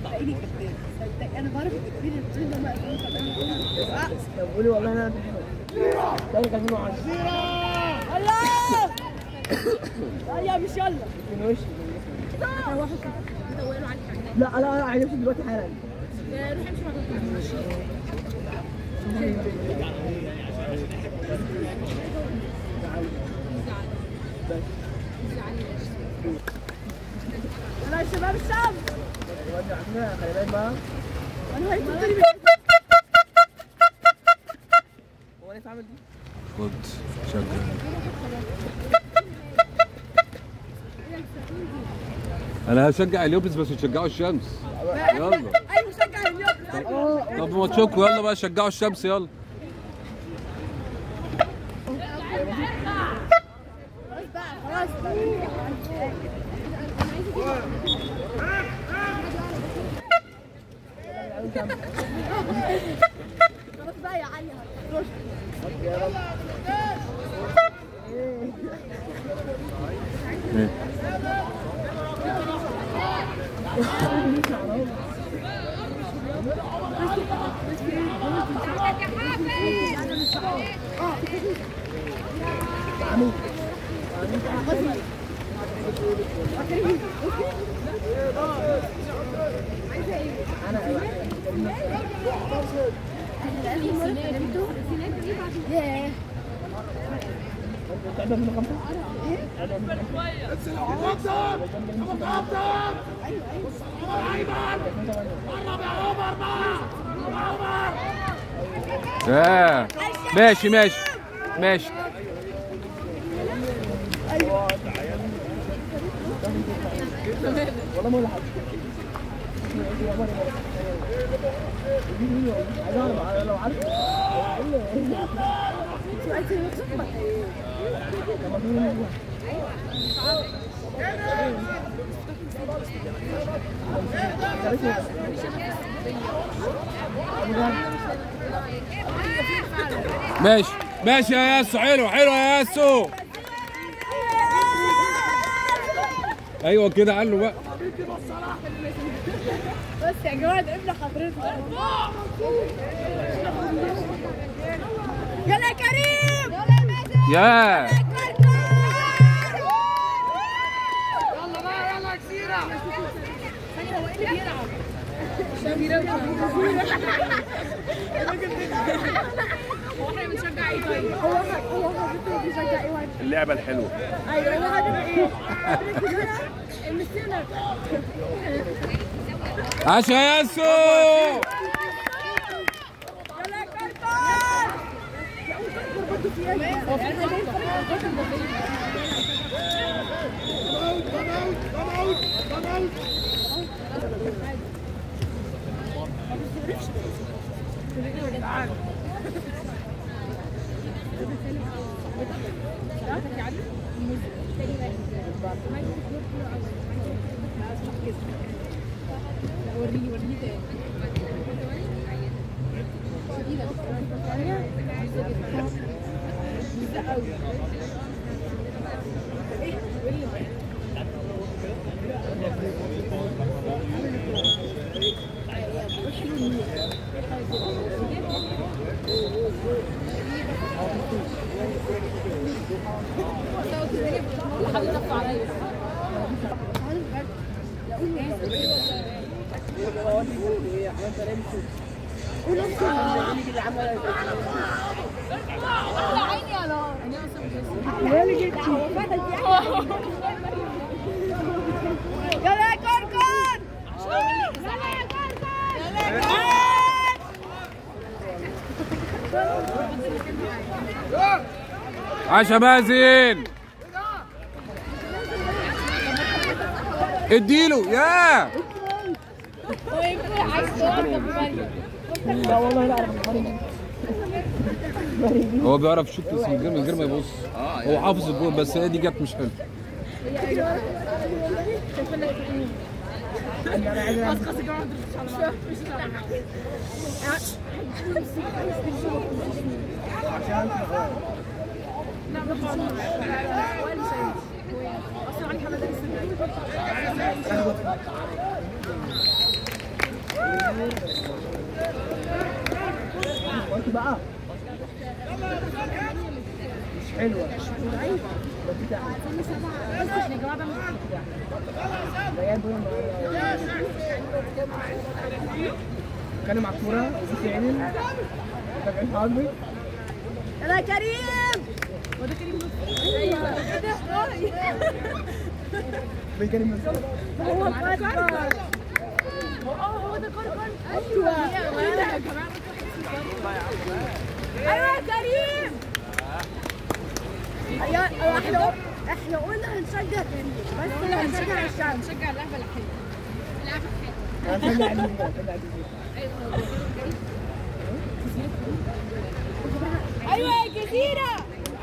صدقيني كداب صدقني انا بعرف كتير الطين ده ما طب قولي والله انا تاني كان 2010 الله يلا مش يلا من وشي روحوا كده دوروا عليك لا لا لا عايز امشي دلوقتي حالا روح امشي مع يلا يا شباب الشام دلوقتي عندنا خلي بالك بقى انا هاي تقولي هو انا عامل دي خد شغل انا هشجع اليوبس بس تشجعوا الشمس يلا اي مشجع اليوم طب ماتشوكوا يلا بقى شجعوا الشمس يلا خلاص بقى خلاص خلاص بقى يا علي هتخش إيه. ياه تعبان من خمسة آه. ماشي ماشي ماشي والله ما ولا حاجة عايز اعرف أنا لو عارف ماشي ماشي يا ياسو حلو حلو يا ياسو ايوه كده قال له بقى بس يا جماعه ده ابن حضرتك يلا يا كريم يلا يا مازن يا يلا بقى يلا كسيرة ثانية هو ايه اللي بيلعب؟ هو احنا بنشجع ايه طيب؟ هو هو حضرتك بيشجع ايه واحد؟ اللعبه الحلوه ايوه هو هدف ايه؟ المسيرة عاش يا ياسو يلا يا كركر هو في حاجة وريني وريني تاني يلا يا كركر يلا يا كركر يلا يا عاش يا مازن اديله يا هو يمكن عايز تقعد جنب مريم لا والله لا اعرف مريم هو بيعرف يشوط بس من غير من غير ما يبص هو حافظ الجول بس هي دي جت مش حلو وقت بقى مش حلوة ده بتاع بس عشان يا جماعه بعمل ده جايب اتكلم على الكورة وبيسي عدل تابعين حاضر يلا يا كريم هو ده كريم ايوه بين كريم مسؤول هو كركر اه هو ده كركر ايوه ايوه يا كريم يا احنا احنا قلنا هنشجع كريم بس هنشجع الشعب هنشجع اللعبه الحلوه اللعبه الحلوه انا بشجع الجيل ده بشجع الجيل ايوه يا جزيره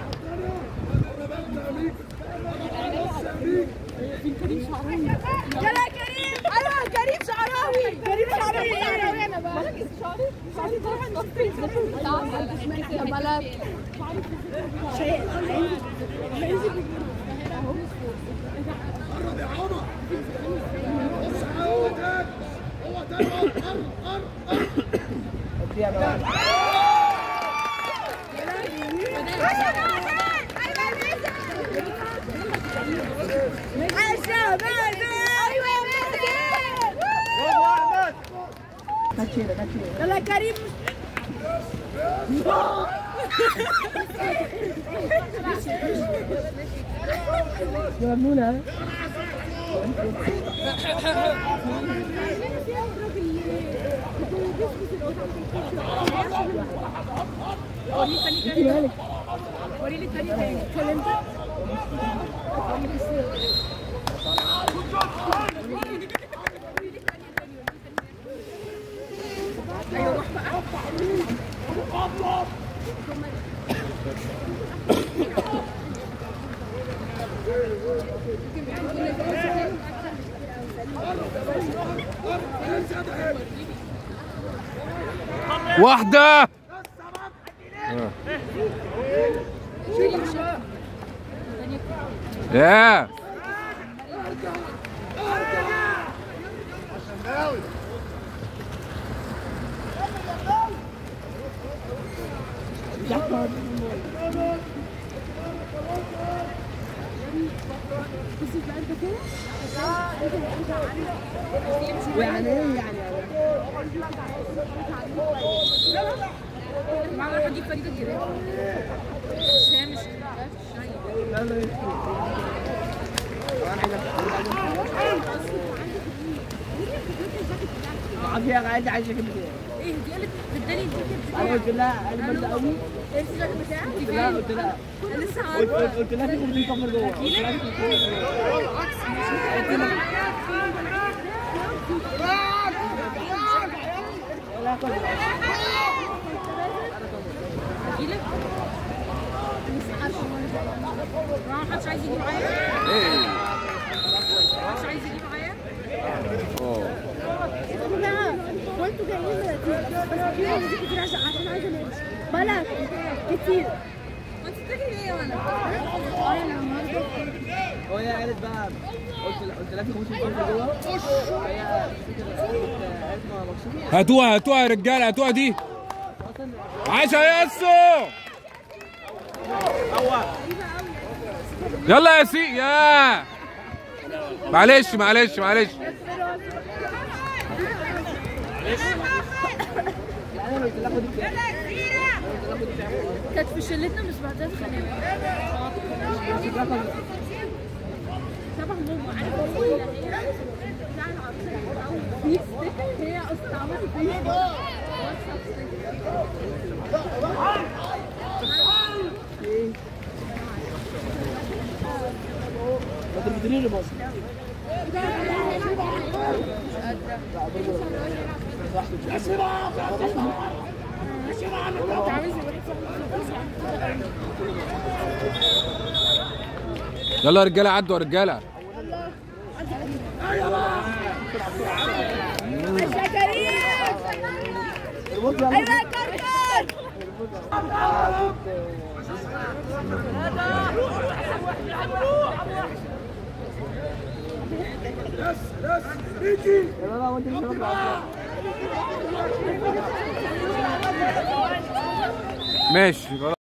يلا يا كريم ايوه يا كريم شعراوي كريم شعراوي انا بقى شعري شعري طالع من يا بلد شيء اديها بقى كاتش هنا كاتش هنا يلا يا كريم يا مجنونة انت مالك وريني التاني تاني كلمت ايوه روح بقى واحدة يا يعني ايه يعني معنا راح اجيب فريد الجيران هشام مش يلا يلا عارف يا قاعد عايز اجيب ايه ايه دي قالت اداني الجاكيت انا قلت لها انا برد قوي ايه الجاكيت بتاعك قلت لها قلت لها انا لسه قلت عارفه قلت لها في كومبلين كفر جوه قلت لها في كومبلين لا خد اجيلك ما حدش عايز يجي معايا ايه حدش عايز يجي معايا اه يا جماعه هو انتوا جايين بس في ناس كتير عشان عشان عايزه نمشي بلد كتير وانت بتجري ايه وانا؟ انا النهارده هو هي قالت بقى قلت قلت لها في كومبلين كفر جوه فهي فكرة قالت ما مكسوفة هاتوها هاتوها يا رجاله هاتوها دي عايشه يا ياسو يلا يا سي يا معلش معلش معلش انا قلت لها خد الكلام كانت في شلتنا مش بعدها خناقه شبه ماما عارف والله هي بتاع العصير او في ستيكر هي اصلا عملت فيه ما تبدليش مصر يلا يا رجاله عدوا يا رجاله يا كريم الموت يلا ايوه يا كركر يلا بقى وانت مش هتطلع ماشي